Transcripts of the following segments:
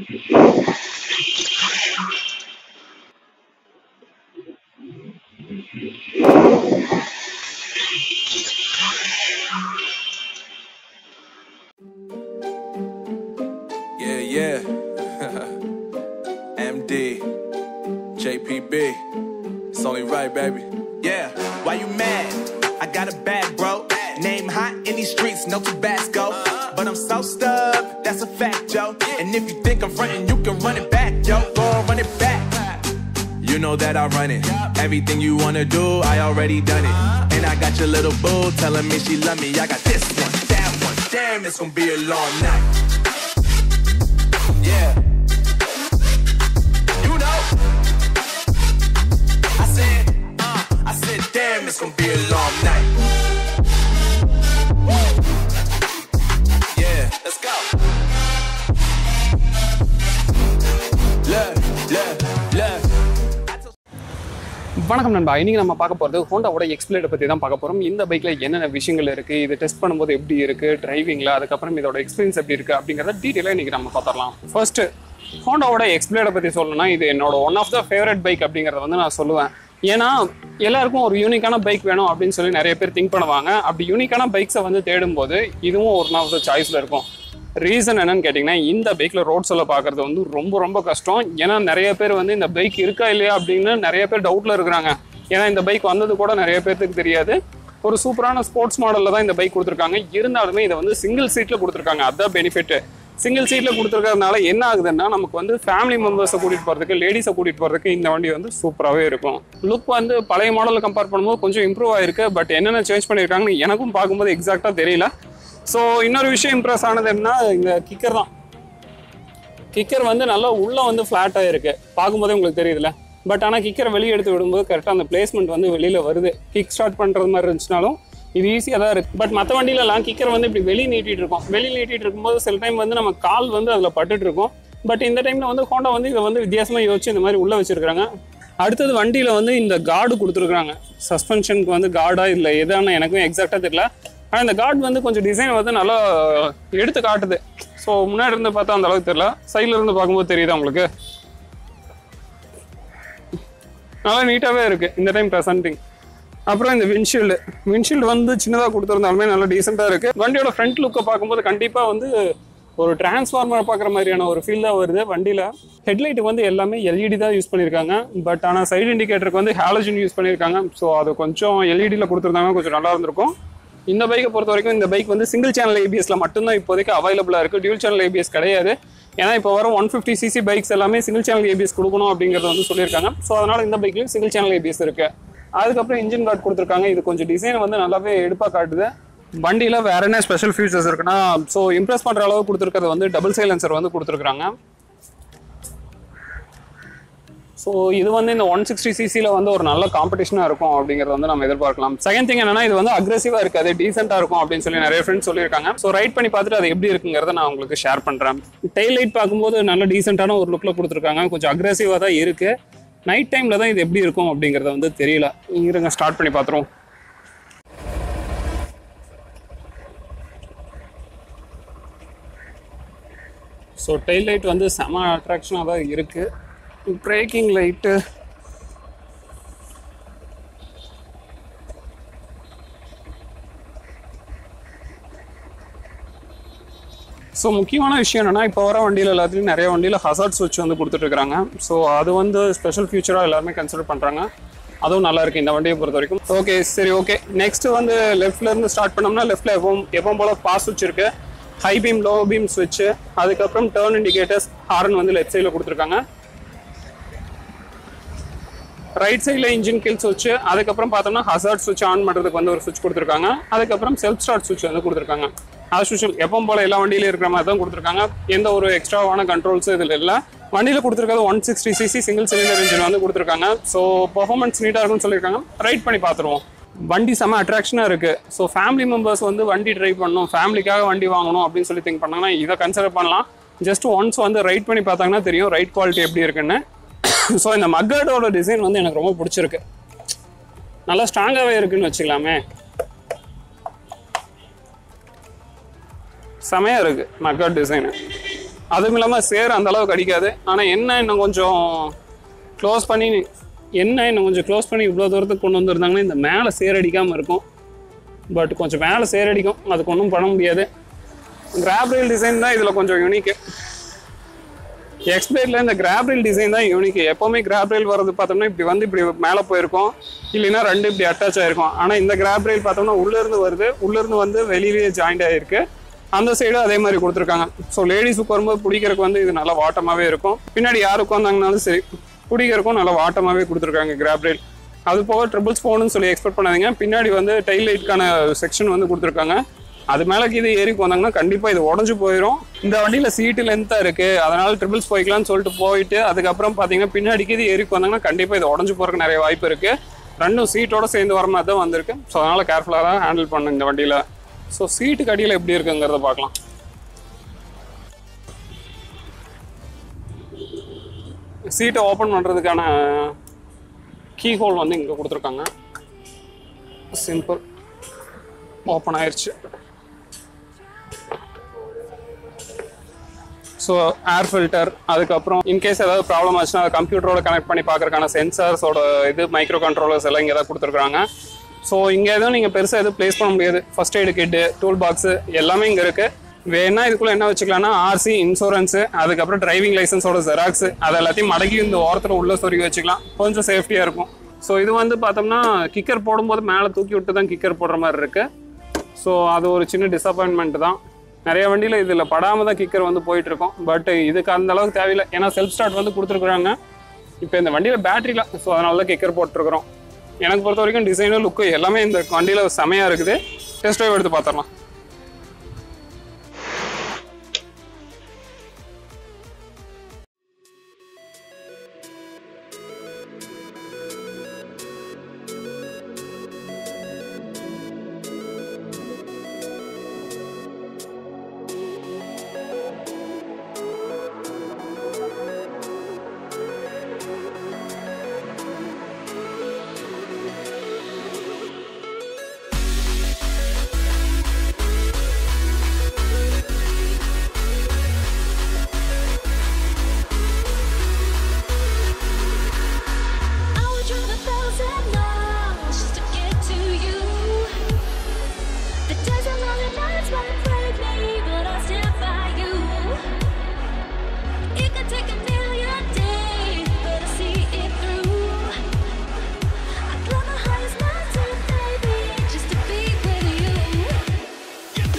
Yeah, yeah. MD, JPB. It's only right, baby. Yeah, why you mad? I got a bad bro. Name hot in these streets, no Tabasco. But I'm so stubbed, that's a fact, yo. And if you think I'm frontin', you can run it back, yo. Go on, run it back. You know that I run it. Everything you wanna do, I already done it. And I got your little boo telling me she love me. I got this one, that one. Damn, it's gonna be a long night. Yeah. You know. I said, uh, I said, damn, it's gonna be a long night. Yeah, let's go. Look, look, look. வணக்கம் நண்பா இன்னைக்கு நம்ம பார்க்க போகிறது ஹோண்டாவோட எக்ஸ்பிளேட்டை பற்றி தான் பார்க்க போகிறோம் இந்த பைக்கில் என்னென்ன விஷயங்கள் இருக்குது இது டெஸ்ட் பண்ணும்போது எப்படி இருக்குது டிரைவிங்கில் அதுக்கப்புறம் இதோட எக்ஸ்பீரியன்ஸ் எப்படி இருக்குது அப்படிங்கிறத டீட்டெயிலாக இன்றைக்கி நம்ம பார்த்துடலாம் ஃபர்ஸ்ட்டு ஹோண்டாவோட எக்ஸ்பிளேட்டை பற்றி சொல்லணும்னா இது என்னோட one of the favourite bike அப்படிங்கிறத வந்து நான் சொல்லுவேன் ஏன்னா எல்லாருக்கும் ஒரு யூனிக்கான பைக் வேணும் அப்படின்னு சொல்லி நிறைய பேர் திங்க் பண்ணுவாங்க அப்படி யூனிக்கான பைக்ஸை வந்து தேடும்போது இதுவும் ஒரு ஆஃப் த சாய்ஸில் இருக்கும் ரீசன் என்னன்னு கேட்டிங்கன்னா இந்த பைக்கில் ரோட் சொல்ல பார்க்குறது வந்து ரொம்ப ரொம்ப கஷ்டம் ஏன்னா நிறைய பேர் வந்து இந்த பைக் இருக்கா இல்லையா அப்படின்னு நிறைய பேர் டவுட்டில் இருக்கிறாங்க ஏன்னா இந்த பைக் வந்தது கூட நிறைய பேர்த்துக்கு தெரியாது ஒரு சூப்பரான ஸ்போர்ட்ஸ் மாடலில் தான் இந்த பைக் கொடுத்துருக்காங்க இருந்தாலுமே இதை வந்து சிங்கிள் சீட்டில் கொடுத்துருக்காங்க அதுதான் பெனிஃபிட் சிங்கிள் சீட்டில் கொடுத்துருக்கறதுனால என்ன ஆகுதுன்னா நமக்கு வந்து ஃபேமிலி மெம்பர்ஸை கூட்டிகிட்டு போகிறதுக்கு லேடிஸை கூட்டிகிட்டு போகிறதுக்கு இந்த வண்டி வந்து சூப்பராகவே இருக்கும் லுக் வந்து பழைய மாடலை கம்பேர் பண்ணும்போது கொஞ்சம் இம்ப்ரூவ் ஆயிருக்கு பட் என்னென்ன சேஞ்ச் பண்ணியிருக்காங்கன்னு எனக்கும் பார்க்கும்போது எக்ஸாக்டாக தெரியல ஸோ இன்னொரு விஷயம் இம்ப்ரெஸ் ஆனது என்ன இந்த கிக்கர் தான் கிக்கர் வந்து நல்லா உள்ள வந்து ஃப்ளாட்டாக இருக்கு பார்க்கும்போதே உங்களுக்கு தெரியுதுல்ல பட் ஆனால் கிக்கரை வெளியே எடுத்து விடும்போது கரெக்டாக அந்த பிளேஸ்மெண்ட் வந்து வெளியில் வருது கிக் ஸ்டார்ட் பண்ணுறது மாதிரி இருந்துச்சுனாலும் இது ஈஸியாக தான் இருக்குது பட் மற்ற வண்டியிலலாம் கிக்கர் வந்து இப்படி வெளியே நீட்டிட்டு இருக்கும் வெளியே நீட்டிட்டு இருக்கும்போது சில டைம் வந்து நம்ம கால் வந்து அதில் பட்டுட்டு இருக்கும் பட் இந்த டைமில் வந்து ஹோண்டா வந்து இதை வந்து வித்தியாசமாக யோசிச்சு இந்த மாதிரி உள்ளே வச்சிருக்காங்க அடுத்தது வண்டியில் வந்து இந்த கார்டு கொடுத்துருக்குறாங்க சஸ்பென்ஷனுக்கு வந்து கார்டா இல்லை எதான்னு எனக்கும் எக்ஸாக்டாக தெரியல ஆனால் இந்த கார்டு வந்து கொஞ்சம் டிசைன் வந்து நல்லா எடுத்து காட்டுது ஸோ முன்னாடி இருந்து பார்த்தா அந்த அளவுக்கு தெரியல சைடில் இருந்து பார்க்கும்போது தெரியுதா உங்களுக்கு நல்லா நீட்டாகவே இருக்குது இந்த டைம் ப்ரெசன்டிங் அப்புறம் இந்த விண்ட்ஷீல்டு விண்ட்ஷீல்டு வந்து சின்னதாக கொடுத்துருந்தாலுமே நல்லா டீசெண்டாக இருக்குது வண்டியோட ஃப்ரண்ட் லுக்கை பார்க்கும்போது கண்டிப்பாக வந்து ஒரு டிரான்ஸ்ஃபார்மரை பார்க்குற மாதிரியான ஒரு ஃபீல் தான் வருது வண்டியில் ஹெட்லைட்டுக்கு வந்து எல்லாமே எல்இடி தான் யூஸ் பண்ணியிருக்காங்க பட் ஆனால் சைடு இண்டிகேட்டருக்கு வந்து ஹாலஜன் யூஸ் பண்ணியிருக்காங்க ஸோ அது கொஞ்சம் எல்இடியில் கொடுத்துருந்தாங்க கொஞ்சம் நல்லா இருந்திருக்கும் இந்த பைக்கை பொறுத்த வரைக்கும் இந்த பைக் வந்து சிங்கிள் சேனல் ஏபிஎஸ்ல மட்டும்தான் இப்போதைக்கு அவைலபிளாக இருக்குது டியூல் சேனல் ஏபிஎஸ் கிடையாது ஏன்னா இப்போ வர ஒன் ஃபிஃப்டி சிசி பைக்ஸ் எல்லாமே சிங்கிள் சேனல் ஏபிஎஸ் கொடுக்கணும் அப்படிங்கிறத வந்து சொல்லியிருக்காங்க ஸோ அதனால இந்த பைக்லையும் சிங்கிள் சேனல் ஏபிஎஸ் இருக்கு அதுக்கப்புறம் இன்ஜின் கார்டு கொடுத்துருக்காங்க இது கொஞ்சம் டிசைன் வந்து நல்லாவே எடுப்பாக காட்டுது வண்டியில் வேற என்ன ஸ்பெஷல் ஃபீச்சர்ஸ் இருக்குன்னா ஸோ இம்ப்ரெஸ் பண்ணுற அளவு கொடுத்துருக்கிறது வந்து டபுள் சைலன்சர் வந்து கொடுத்துருக்காங்க ஸோ இது வந்து இந்த ஒன் சிக்ஸ்டி சிசியில் வந்து ஒரு நல்ல காம்படிஷனாக இருக்கும் அப்படிங்கிறத வந்து நம்ம எதிர்பார்க்கலாம் செகண்ட் திங் என்னன்னா இது வந்து அக்ரெசிவாக இருக்காது டீசெண்டாக இருக்கும் அப்படின்னு சொல்லி நிறைய ஃப்ரெண்ட்ஸ் சொல்லியிருக்காங்க ஸோ ரைட் பண்ணி பார்த்துட்டு அது எப்படி இருக்குங்கிறத நான் உங்களுக்கு ஷேர் பண்ணுறேன் டெய்ல் லைட் பார்க்கும்போது நல்ல டீசெண்டான ஒரு லுக்கில் கொடுத்துருக்காங்க கொஞ்சம் அக்ரெசிவாக தான் இருக்குது நைட் டைமில் தான் இது எப்படி இருக்கும் அப்படிங்கிறத வந்து தெரியல இருங்க ஸ்டார்ட் பண்ணி பார்த்துருவோம் ஸோ டெய்ல் லைட் வந்து செம அட்ராக்ஷனாக தான் இருக்குது பிரேக்கிங் லைட்டு ஸோ முக்கியமான விஷயம் என்னன்னா இப்போ வர வண்டியில் எல்லாத்துலேயும் நிறைய வண்டியில் ஹசார்ட் சுவிட்ச் வந்து கொடுத்துட்ருக்காங்க ஸோ அது வந்து ஸ்பெஷல் ஃபியூச்சராக எல்லாருமே கன்சிடர் பண்ணுறாங்க அதுவும் நல்லா இருக்கு இந்த வண்டியை பொறுத்த வரைக்கும் ஓகே சரி ஓகே நெக்ஸ்ட் வந்து லெஃப்ட்ல இருந்து ஸ்டார்ட் பண்ணோம்னா லெஃப்ட்ல எப்பவும் எப்பவும் போல பாஸ் சுவிட்ச் இருக்கு ஹை பீம் லோ பீம் சுவிட்ச் அதுக்கப்புறம் டேர்ன் இண்டிகேட்டர்ஸ் ஹாரன் வந்து லெஃப்ட் சைடில் கொடுத்துருக்காங்க ரைட் சைடில் இன்ஜின் கில் சுவிட்ச் அதுக்கப்புறம் பார்த்தோம்னா ஹசார்ட் சுவிட்ச் ஆன் பண்ணுறதுக்கு வந்து ஒரு சுவிட்ச் கொடுத்துருக்காங்க அதுக்கப்புறம் செல்ஃப் ஸ்டார்ட் சுவிட்ச் வந்து கொடுத்துருக்காங்க ஆஸ் யூஷுவல் எப்பவும் போல எல்லா வண்டியிலும் இருக்கிற மாதிரி தான் கொடுத்துருக்காங்க எந்த ஒரு எக்ஸ்ட்ராவான கண்ட்ரோல்ஸ் இதில் இல்லை வண்டியில் கொடுத்துருக்கிறது one sixty CC single cylinder engine வந்து கொடுத்துருக்காங்க ஸோ பர்ஃபார்மன்ஸ் நீட்டாக இருக்கும்னு சொல்லியிருக்காங்க ரைட் பண்ணி பார்த்துருவோம் வண்டி செம அட்ராக்ஷனாக இருக்குது ஸோ ஃபேமிலி மெம்பர்ஸ் வந்து வண்டி ட்ரைவ் பண்ணணும் ஃபேமிலிக்காக வண்டி வாங்கணும் அப்படின்னு சொல்லி திங்க் பண்ணாங்கன்னா இதை கன்சிடர் பண்ணலாம் ஜஸ்ட் ஒன்ஸ் வந்து ரைட் பண்ணி பார்த்தாங்கன்னா தெரியும் ரைட் குவாலிட்டி எப்படி இருக்குன்னு ஸோ இந்த மக்கர்டோட டிசைன் வந்து எனக்கு ரொம்ப பிடிச்சிருக்கு நல்லா ஸ்ட்ராங்காகவே இருக்குன்னு வச்சுக்கலாமே செமையாக இருக்குது மக்கர்ட் டிசைனு அதுவும் இல்லாமல் சேர் அந்த அளவுக்கு அடிக்காது ஆனால் என்ன இன்னும் கொஞ்சம் க்ளோஸ் பண்ணி என்ன இன்னும் கொஞ்சம் க்ளோஸ் பண்ணி இவ்வளோ தூரத்துக்கு கொண்டு வந்திருந்தாங்கன்னா இந்த மேலே சேர் அடிக்காமல் இருக்கும் பட் கொஞ்சம் மேலே சேர் அடிக்கும் அதுக்கு ஒன்றும் பண்ண முடியாது கிராப் ரயில் டிசைன் தான் இதில் கொஞ்சம் யூனிக்கு எக்ஸ்பிளைட்ல இந்த கிராப் ரயில் டிசைன் தான் யூனிக் எப்போவுமே கிராப் ரயில் வர்றது பார்த்தோம்னா இப்படி வந்து இப்படி மேலே போயிருக்கும் இல்லைன்னா ரெண்டு இப்படி அட்டாச் ஆயிருக்கும் ஆனால் இந்த கிராப் ரயில் பார்த்தோம்னா உள்ளேருந்து வருது உள்ளேருந்து வந்து வெளியிலேயே ஜாயிண்ட் ஆயிருக்கு அந்த சைடும் அதே மாதிரி கொடுத்துருக்காங்க ஸோ லேடிஸ் உட்காரும்போது பிடிக்கிறதுக்கு வந்து இது நல்லா வாட்டமாகவே இருக்கும் பின்னாடி யார் உட்காந்தாங்கனாலும் சரி பிடிக்கிறதுக்கும் நல்லா வாட்டமாகவே கொடுத்துருக்காங்க கிராப் ரயில் அது போக ட்ரிபிள்ஸ் ஃபோனுன்னு சொல்லி எக்ஸ்பெக்ட் பண்ணாதீங்க பின்னாடி வந்து டைல் லைட்கான செக்ஷன் வந்து கொடுத்துருக்காங்க அது மேலே இது ஏறி வந்தாங்கன்னா கண்டிப்பாக இது உடஞ்சு போயிடும் இந்த வண்டியில் சீட்டு லென்த்தாக இருக்குது அதனால ட்ரிபிள்ஸ் போய்க்கலாம்னு சொல்லிட்டு போயிட்டு அதுக்கப்புறம் பார்த்தீங்கன்னா பின்னாடிக்கு இது ஏறி வந்தாங்கன்னா கண்டிப்பாக இது உடஞ்சு போகிறதுக்கு நிறைய வாய்ப்பு இருக்குது ரெண்டும் சீட்டோட சேர்ந்து வர மாதிரி தான் வந்திருக்கு ஸோ அதனால் கேர்ஃபுல்லாக தான் ஹேண்டில் பண்ணுங்க இந்த வண்டியில் ஸோ சீட்டுக்கு அடியில் எப்படி இருக்குங்கிறத பார்க்கலாம் சீட்டை ஓப்பன் பண்ணுறதுக்கான கீ ஹோல் வந்து இங்கே கொடுத்துருக்காங்க சிம்பிள் ஓப்பன் ஆயிடுச்சு ஸோ ஏர் ஃபில்டர் அதுக்கப்புறம் இன்கேஸ் ஏதாவது ப்ராப்ளம் ஆச்சுன்னா அதை கம்ப்யூட்டரோட கனெக்ட் பண்ணி பார்க்கறதுக்கான சென்சார்ஸோட இது மைக்ரோ கண்ட்ரோலர்ஸ் எல்லாம் இங்கே தான் கொடுத்துருக்காங்க ஸோ இங்கே எதுவும் நீங்கள் பெருசாக எதுவும் ப்ளேஸ் பண்ண முடியாது first aid kit tool box எல்லாமே இங்கே இருக்குது வேணா இதுக்குள்ள என்ன வச்சுக்கலாம்னா ஆர்சி இன்சூரன்ஸ் அதுக்கப்புறம் டிரைவிங் லைசன்ஸோட ஜெராக்ஸ் அது எல்லாத்தையும் மடக்கி இந்த ஓரத்தில் உள்ள சொருகி வச்சுக்கலாம் கொஞ்சம் சேஃப்டியாக இருக்கும் ஸோ இது வந்து பார்த்தோம்னா கிக்கர் போடும்போது மேலே தூக்கி விட்டு தான் கிக்கர் போடுற மாதிரி இருக்கு ஸோ அது ஒரு சின்ன டிசப்பாயின்மெண்ட் தான் நிறைய வண்டியில் இதில் படாமல் தான் கிக்கர் வந்து போயிட்டு இருக்கும் பட் இதுக்கு அந்த அளவுக்கு தேவையில்லை ஏன்னா செல்ஃப் ஸ்டார்ட் வந்து கொடுத்துருக்குறாங்க இப்போ இந்த வண்டியில் பேட்டரியில் ஸோ அதனால தான் கிக்கர் போட்டிருக்கிறோம் எனக்கு பொறுத்த வரைக்கும் டிசைனும் லுக்கு எல்லாமே இந்த வண்டியில் செமையாக இருக்குது டெஸ்ட் ட்ரைவ் எடுத்து பார்த்துடலாம் I would drive a thousand miles just to get to you. The days and lonely nights might break me, but I'll stand by you. It could take a million days, but I'll see it through. I'd climb the highest mountain, baby, just to be with you.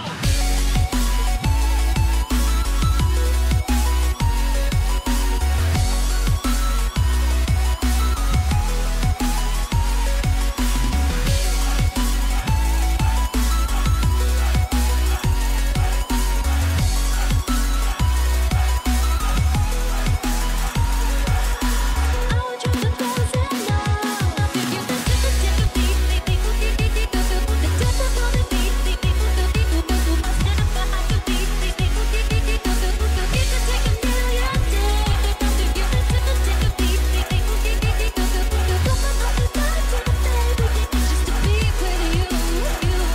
I would drive a thousand miles to get the tip, the tip, the beat, the beat, the beat, the beat, the tip of all the beat, the beat, the beat, the beat, my stand up behind the beat, the beat, the beat, the beat, it could take a million days to get the tip, the tip, the beat, the beat, the beat, the beat, come on, all the nights and baby, just to be with you, you,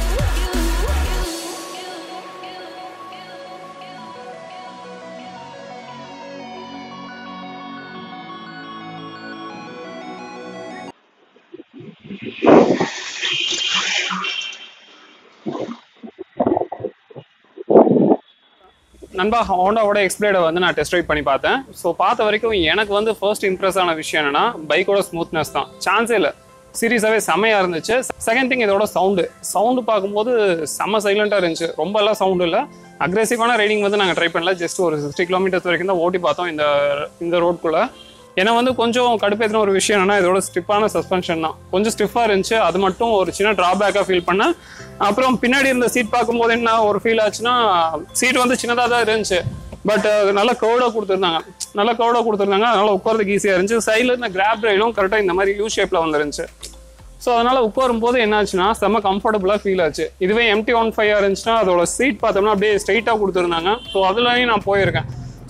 you, you, you, you. நண்பா ஹோண்டாவோட எக்ஸ்பிளேடை வந்து நான் test right பண்ணி பார்த்தேன் so பார்த்த வரைக்கும் எனக்கு வந்து first Impress ஆன விஷயம் என்னன்னா பைக்கோட ஸ்மூத்னஸ் தான் சான்ஸே இல்லை சீரியஸாகவே செமையாக இருந்துச்சு செகண்ட் திங் இதோட சவுண்டு சவுண்டு பார்க்கும்போது செம்ம சைலண்டாக இருந்துச்சு ரொம்ப எல்லாம் சவுண்டு இல்லை அக்ரெசிவான ரைடிங் வந்து நாங்கள் ட்ரை பண்ணல ஜஸ்ட் ஒரு சிக்ஸ்டி கிலோமீட்டர்ஸ் வரைக்கும் தான் ஓட்டி பார்த்தோம் இந்த இந்த ரோட்குள்ளே ஏன்னா வந்து கொஞ்சம் கடுப்பேற்றின ஒரு விஷயம் என்னன்னா இதோட ஸ்டிப்பான சஸ்பென்ஷன் தான் கொஞ்சம் ஸ்டிஃபாக இருந்துச்சு அது மட்டும் ஒரு சின்ன ட்ராபேக்காக ஃபீல் பண்ணேன் அப்புறம் பின்னாடி இருந்த சீட் பார்க்கும்போது என்ன ஒரு ஃபீல் ஆச்சுன்னா சீட் வந்து சின்னதாக தான் இருந்துச்சு பட் நல்ல கர்டாக கொடுத்துருந்தாங்க நல்ல கர்டாக கொடுத்துருந்தாங்க அதனால உட்காரதுக்கு ஈஸியாக இருந்துச்சு சைடில் இருந்த கிராப் ரயிலும் கரெக்டாக இந்த மாதிரி யூ ஷேப்பில் வந்துருந்துச்சு ஸோ அதனால உட்காரும் போது என்னாச்சுன்னா செம்ம கம்ஃபர்டபுளாக ஃபீல் ஆச்சு இதுவே எம்டி ஒன் ஃபைவ் இருந்துச்சுன்னா அதோட சீட் பார்த்தோம்னா அப்படியே ஸ்ட்ரைட்டாக கொடுத்துருந்தாங்க ஸோ அதுலயும் நான் போயிருக்கேன்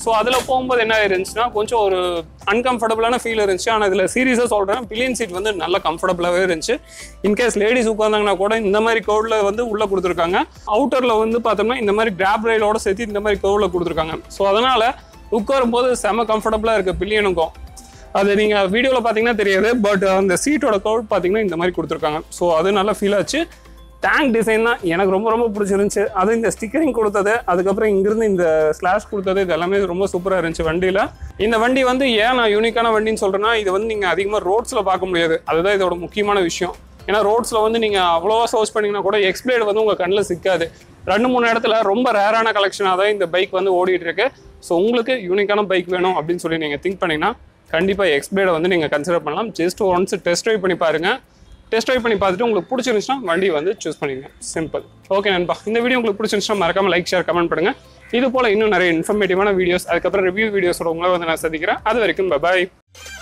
ஸோ அதில் போகும்போது என்ன இருந்துச்சுன்னா கொஞ்சம் ஒரு அன்கம்ஃபர்டபுளான ஃபீல் இருந்துச்சு ஆனால் இதில் சீரியஸாக சொல்கிறேன் பில்லியன் சீட் வந்து நல்ல கம்ஃபர்டபுளாகவே இருந்துச்சு இன்கேஸ் லேடிஸ் உட்காந்தாங்கன்னா கூட இந்த மாதிரி கோடில் வந்து உள்ளே கொடுத்துருக்காங்க அவுட்டரில் வந்து பார்த்தோம்னா இந்த மாதிரி கிராப் ரயிலோட சேர்த்து இந்த மாதிரி கோவில் கொடுத்துருக்காங்க ஸோ அதனால் உட்காரும் போது செம கம்ஃபர்டபுளாக இருக்குது பில்லியனுக்கும் அது நீங்கள் வீடியோவில் பார்த்தீங்கன்னா தெரியாது பட் அந்த சீட்டோட கவுட் பார்த்தீங்கன்னா இந்த மாதிரி கொடுத்துருக்காங்க ஸோ அது நல்லா ஃபீல் ஆச்சு டேங்க் டிசைன் தான் எனக்கு ரொம்ப ரொம்ப பிடிச்சிருந்துச்சு அது இந்த ஸ்டிக்கரிங் கொடுத்தது அதுக்கப்புறம் இங்கிருந்து இந்த ஸ்லாஷ் கொடுத்தது இது எல்லாமே ரொம்ப சூப்பராக இருந்துச்சு வண்டியில் இந்த வண்டி வந்து ஏன் நான் யூனிக்கான வண்டின்னு சொல்கிறேன்னா இது வந்து நீங்கள் அதிகமாக ரோட்ஸில் பார்க்க முடியாது அதுதான் இதோட முக்கியமான விஷயம் ஏன்னா ரோட்ஸில் வந்து நீங்கள் அவ்வளோவா சர்ச் பண்ணீங்கன்னா கூட எக்ஸ்பிளேட் வந்து உங்கள் கண்ணில் சிக்காது ரெண்டு மூணு இடத்துல ரொம்ப ரேரான கலெக்ஷனாக தான் இந்த பைக் வந்து ஓடிட்டு இருக்கு ஸோ உங்களுக்கு யூனிக்கான பைக் வேணும் அப்படின்னு சொல்லி நீங்கள் திங்க் பண்ணீங்கன்னா கண்டிப்பாக எக்ஸ்பிளேடை வந்து நீங்கள் கன்சிடர் பண்ணலாம் ஜஸ்ட் ஒன்ஸ் டெஸ்ட் ட்ரைவ் பண்ணி பாருங்கள் டெஸ்ட் ட்ரைவ் பண்ணி பார்த்துட்டு உங்களுக்கு பிடிச்சிருந்துச்சுன்னா வண்டி வந்து சூஸ் பண்ணிங்க சிம்பிள் ஓகே நண்பா இந்த வீடியோ உங்களுக்கு பிடிச்சிருந்துச்சுன்னா மறக்காம லைக் ஷேர் கமெண்ட் பண்ணுங்க இது போல இன்னும் நிறைய இன்ஃபர்மேட்டிவான வீடியோஸ் அதுக்கப்புறம் ரிவ்யூ வீடியோஸோட உங்களை வந்து நான் சந்திக்கிறேன் அது வரைக்கும் பாய்